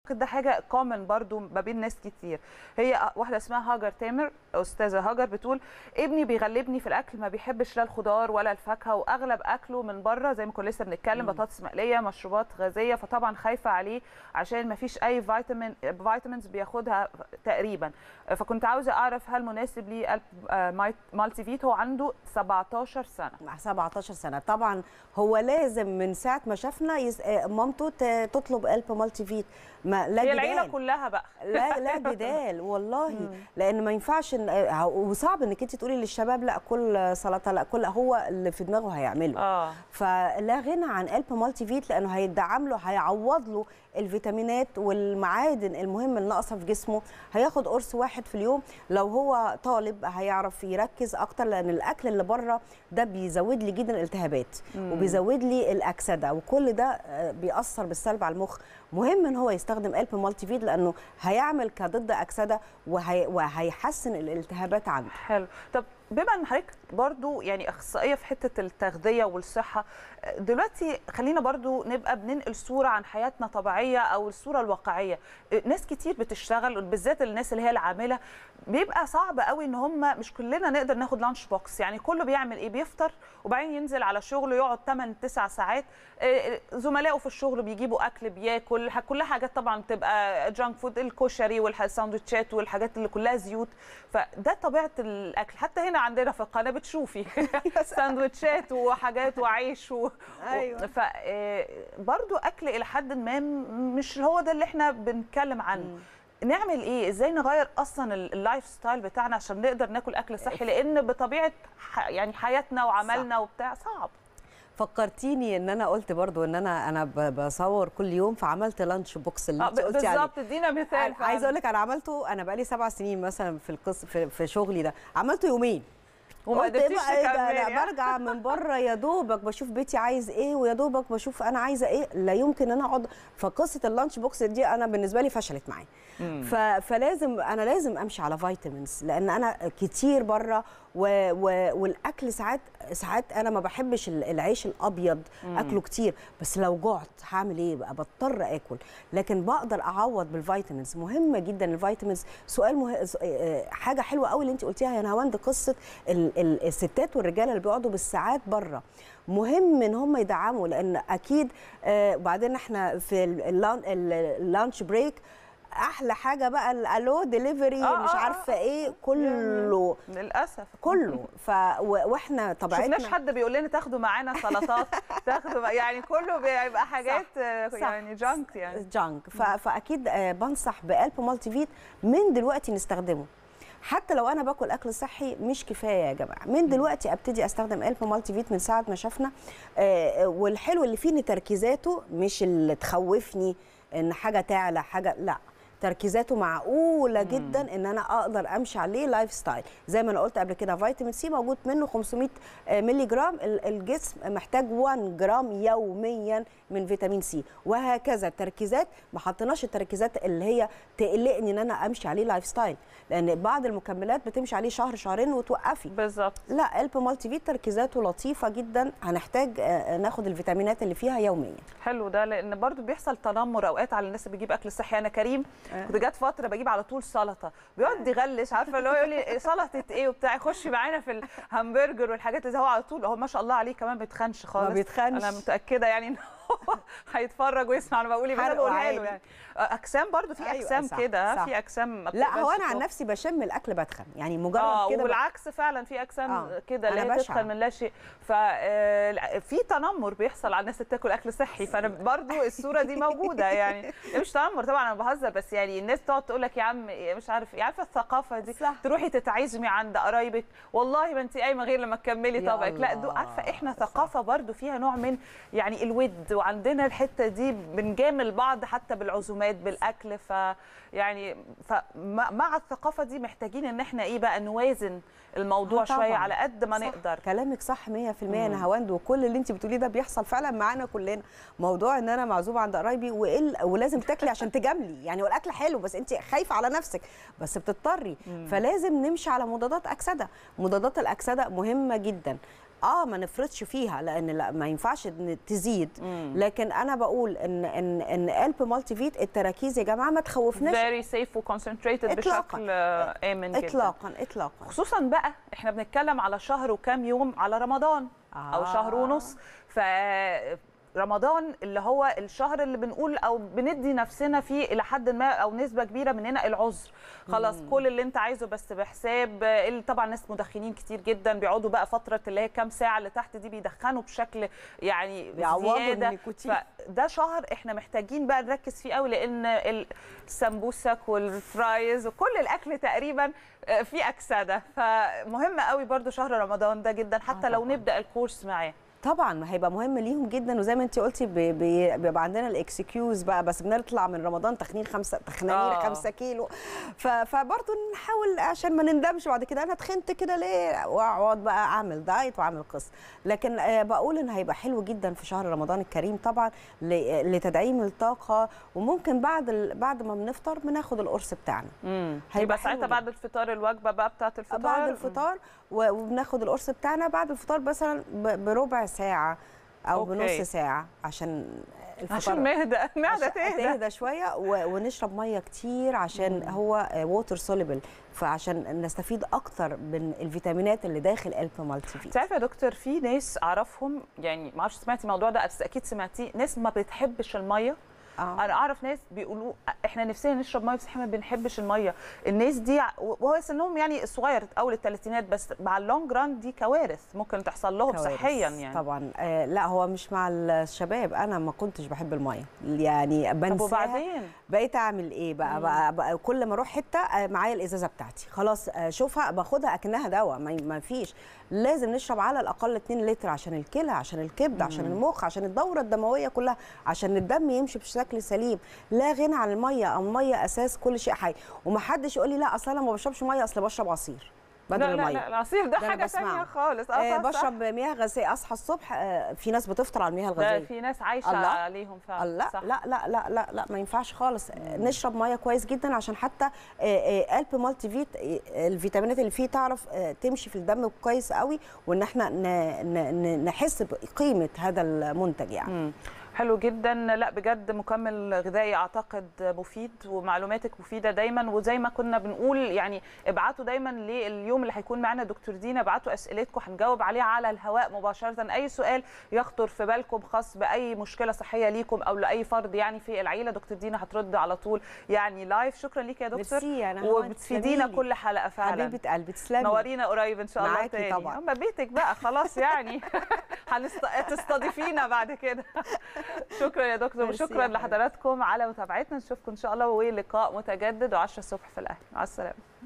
ده حاجه كومن برضو ما بين ناس كتير هي واحده اسمها هاجر تامر استاذه هاجر بتقول ابني بيغلبني في الاكل ما بيحبش لا الخضار ولا الفاكهه واغلب اكله من بره زي ما كنا لسه بنتكلم بطاطس مقليه مشروبات غازيه فطبعا خايفه عليه عشان ما فيش اي فيتامين فيتامينز بياخدها تقريبا فكنت عاوزه اعرف هل مناسب ليه قلب آه، مالتي فيت هو عنده 17 سنه مع 17 سنه طبعا هو لازم من ساعه ما شافنا يس... آه، مامته ت- تطلب قلب مالتي فيت ما لا هي جدال. العيله كلها بقى لا لا جدال والله لان ما ينفعش إن- آه، وصعب انك انت تقولي للشباب لا كل سلطه لا كل هو اللي في دماغه هيعمله اه فلا غنى عن قلب مالتي فيت لانه هيدعم له هيعوض له الفيتامينات والمعادن المهمه اللي ناقصه في جسمه هياخد قرص واحد في اليوم لو هو طالب هيعرف يركز اكتر لان الاكل اللي بره ده بيزود لي جدا الالتهابات وبيزود لي الاكسده وكل ده آه، بيأثر بالسلب على المخ مهم ان هو يستخدم قلب مالتي فيت لانه هيعمل كضد اكسده وهي وهيحسن الالتهابات عنده حلو طب بما ان حضرتك برضو يعني اخصائيه في حته التغذيه والصحه دلوقتي خلينا برضو نبقى بننقل صوره عن حياتنا طبيعيه او الصوره الواقعيه ناس كتير بتشتغل بالذات الناس اللي هي العامله بيبقى صعب قوي ان هم مش كلنا نقدر ناخد لانش بوكس يعني كله بيعمل ايه بيفطر وبعدين ينزل على شغله يقعد 8 9 ساعات آه، زملائه في الشغل بيجيبوا اكل بياكل ح- كلها حاجات طبعا بتبقى جانك فود الكشري والساندوتشات والحاجات اللي كلها زيوت فده طبيعه الاكل حتى هنا عندنا في القناه بتشوفي ساندوتشات وحاجات وعيش و... أيوة. ف آه، برضو اكل الى حد ما م- مش هو ده اللي احنا بنتكلم عنه نعمل ايه ازاي نغير اصلا ال- اللايف ستايل بتاعنا عشان نقدر ناكل اكل صحي لان بطبيعه ح... يعني حياتنا وعملنا وبتاع صعب فكرتيني ان انا قلت برضو ان انا انا ب- بصور كل يوم فعملت لانش بوكس اللي آه، انت قلتي عليه بالظبط ادينا مثال عايزه فعلا. اقول لك انا عملته انا بقالي سبع سنين مثلا في القص في, في شغلي ده عملته يومين وما قلت قدرتيش بقى إيه ده؟ تكملي لا برجع من بره يا دوبك بشوف بيتي عايز ايه ويا دوبك بشوف انا عايزه ايه لا يمكن ان انا اقعد فقصه اللانش بوكس دي انا بالنسبه لي فشلت معايا ف... فلازم انا لازم امشي على فيتامينز لان انا كتير بره و... و... والاكل ساعات ساعات انا ما بحبش ال- العيش الابيض اكله كتير بس لو جعت هعمل ايه بقى بضطر اكل لكن بقدر اعوض بالفيتامينز مهمه جدا الفيتامينز سؤال مه... س- آه، حاجه حلوه قوي اللي انت قلتيها يا نهاوند قصه ال... ال... الستات والرجاله اللي بيقعدوا بالساعات بره مهم ان هم يدعموا لان اكيد آه وبعدين احنا في اللان- اللانش بريك احلى حاجه بقى الالو ديليفري آه، مش آه، عارفه آه. ايه كله للاسف كله ف و- واحنا طبيعتنا شفناش حد بيقول لنا تاخدوا معانا سلطات تاخدوا يعني كله بيبقى حاجات آه، صح. يعني جانك يعني جانك ف... فاكيد آه، بنصح بقلب مالتي فيت من دلوقتي نستخدمه حتى لو انا باكل اكل صحي مش كفايه يا جماعه من دلوقتي ابتدي استخدم قلب مالتي فيت من ساعه ما شفنا آه، آه، والحلو اللي فيه ان تركيزاته مش اللي تخوفني ان حاجه تعلى حاجه لا تركيزاته معقوله جدا ان انا اقدر امشي عليه لايف ستايل زي ما انا قلت قبل كده فيتامين سي موجود منه 500 مللي جرام ال- الجسم محتاج 1 جرام يوميا من فيتامين سي وهكذا التركيزات ما حطيناش التركيزات اللي هي تقلقني ان انا امشي عليه لايف ستايل لان بعض المكملات بتمشي عليه شهر شهرين وتوقفي بالظبط لا قلب مالتي فيت تركيزاته لطيفه جدا هنحتاج آه، ناخد الفيتامينات اللي فيها يوميا حلو ده لان برضو بيحصل تنمر اوقات على الناس اللي بتجيب اكل صحي انا كريم كنت جات فتره بجيب على طول سلطه بيقعد يغلس عارفه اللي هو يقول لي سلطه ايه وبتاع يخش معانا في الهمبرجر والحاجات اللي هو على طول هو ما شاء الله عليه كمان بيتخنش خالص بيتخنش. انا متاكده يعني ان هو هيتفرج ويسمع انا بقول ايه بس انا حرقه بقولها له عالي. يعني اجسام برضو في أيوة، اجسام صح، كده صح. في اجسام ما لا هو بتقبلش انا عن تقف. نفسي بشم الاكل بدخن يعني مجرد اه كده ب- والعكس فعلا في اجسام آه، كده اللي أنا هي بشعة. تدخل من لا شيء ففي تنمر بيحصل على الناس اللي بتاكل اكل صحي فانا برضو الصوره دي موجوده يعني مش تنمر طبعا انا بهزر بس يعني الناس تقعد تقول لك يا عم مش عارف إيه، عارفه الثقافه دي صح. تروحي تتعزمي عند قرايبك والله ما انت قايمه غير لما تكملي يا طبقك لا دو الله. عارفه احنا صح. ثقافه برضو فيها نوع من يعني الود وعندنا الحته دي بنجامل بعض حتى بالعزومات بالاكل ف يعني فمع الثقافه دي محتاجين ان احنا ايه بقى نوازن الموضوع آه طبعاً. شويه على قد ما صح. نقدر كلامك صح 100% انا هواند وكل اللي انت بتقوليه ده بيحصل فعلا معانا كلنا موضوع ان انا معزومه عند قرايبي وإل ولازم تاكلي عشان تجاملي يعني هو الاكل حلو بس انت خايفه على نفسك بس بتضطري فلازم نمشي على مضادات اكسده مضادات الاكسده مهمه جدا اه ما نفرطش فيها لان لا ما ينفعش إن تزيد لكن انا بقول ان ان ان قلب مالتي فيت التراكيز يا جماعه ما تخوفناش فيري سيف وكونسنتريتد إطلاقاً. بشكل آه، امن جدا اطلاقا اطلاقا خصوصا بقى احنا بنتكلم على شهر وكام يوم على رمضان او آه. شهر ونص ف رمضان اللي هو الشهر اللي بنقول او بندي نفسنا فيه الى حد ما او نسبه كبيره مننا العذر خلاص كل اللي انت عايزه بس بحساب اللي طبعا ناس مدخنين كتير جدا بيقعدوا بقى فتره اللي هي كام ساعه اللي تحت دي بيدخنوا بشكل يعني بيعوضوا زياده النيكوتين. فده شهر احنا محتاجين بقى نركز فيه قوي لان السمبوسك والفرايز وكل الاكل تقريبا آه، فيه اكسده فمهم قوي برضو شهر رمضان ده جدا حتى آه لو طبعاً. نبدا الكورس معاه طبعا هيبقى مهم ليهم جدا وزي ما انت قلتي بي- بي- بيبقى عندنا الاكسكيوز بقى بس بنطلع من رمضان تخنين خمسة تخنانين آه. خمسة كيلو ف- فبرضه نحاول عشان ما نندمش بعد كده انا تخنت كده ليه واقعد بقى اعمل دايت واعمل قصه لكن آه، بقول ان هيبقى حلو جدا في شهر رمضان الكريم طبعا ل- لتدعيم الطاقه وممكن بعد ال- بعد ما بنفطر بناخد القرص بتاعنا امم هيبقى يبقى حلو ساعتها جداً. بعد الفطار الوجبه بقى بتاعه الفطار بعد الفطار و- وبناخد القرص بتاعنا بعد الفطار مثلا ب- بربع ساعه او أوكي. بنص ساعه عشان الفطار عشان مهدى معده عشان تهدى تهدى شويه و- ونشرب ميه كتير عشان هو ووتر سوليبل فعشان نستفيد اكتر من الفيتامينات اللي داخل قلب مالتي فيت انت عارفه يا دكتور في ناس اعرفهم يعني ما اعرفش سمعتي الموضوع ده بس اكيد سمعتيه ناس ما بتحبش الميه آه. انا اعرف ناس بيقولوا احنا نفسنا نشرب ميه بس احنا ما بنحبش الميه الناس دي ع- وهو سنهم يعني صغير اول الثلاثينات بس مع اللونج ران دي كوارث ممكن تحصل لهم كوارث. صحيا يعني طبعا آه لا هو مش مع الشباب انا ما كنتش بحب الميه يعني طب بنساها وبعدين بقيت اعمل ايه بقى, بقى, بقى كل ما اروح حته آه، معايا الازازه بتاعتي خلاص آه، شوفها باخدها اكنها دواء ما ما فيش لازم نشرب على الاقل 2 لتر عشان الكلى عشان الكبد عشان المخ عشان الدوره الدمويه كلها عشان الدم يمشي بشكل سليم لا غنى عن الميه الميه اساس كل شيء حي ومحدش يقول لي لا اصل انا ما بشربش ميه اصل بشرب عصير بدل لا لا الميه لا العصير ده ده أنا حاجه بسمعه. ثانيه خالص آه اه صح، صح. بشرب مياه غازيه اصحى الصبح آه في ناس بتفطر على المياه ده الغازيه في ناس عايشه الله. عليهم فعلا لا صح. لا لا لا لا لا ما ينفعش خالص نشرب ميه كويس جدا عشان حتى آه، آه، قلب مالتي فيت آه، الفيتامينات اللي فيه تعرف آه، تمشي في الدم كويس قوي وان احنا ن- ن- ن- نحس بقيمه هذا المنتج يعني مم. حلو جدا لا بجد مكمل غذائي اعتقد مفيد ومعلوماتك مفيده دايما وزي ما كنا بنقول يعني ابعتوا دايما لليوم اللي هيكون معانا دكتور دينا ابعتوا اسئلتكم هنجاوب عليها على الهواء مباشره اي سؤال يخطر في بالكم خاص باي مشكله صحيه ليكم او لاي فرد يعني في العيله دكتور دينا هترد على طول يعني لايف شكرا ليك يا دكتور ميرسي، أنا هوى، وبتفيدينا تسلميلي. كل حلقه فعلا حبيبه قلبي تسلمي نورينا قريب ان شاء الله معاكي تاني طبعاً. اما بيتك بقى خلاص يعني هتستضيفينا بعد كده شكرا يا دكتور ميرسي وشكرا يا حبيبتي. لحضراتكم على متابعتنا نشوفكم ان شاء الله ولقاء متجدد و10 الصبح في الاهلي مع السلامه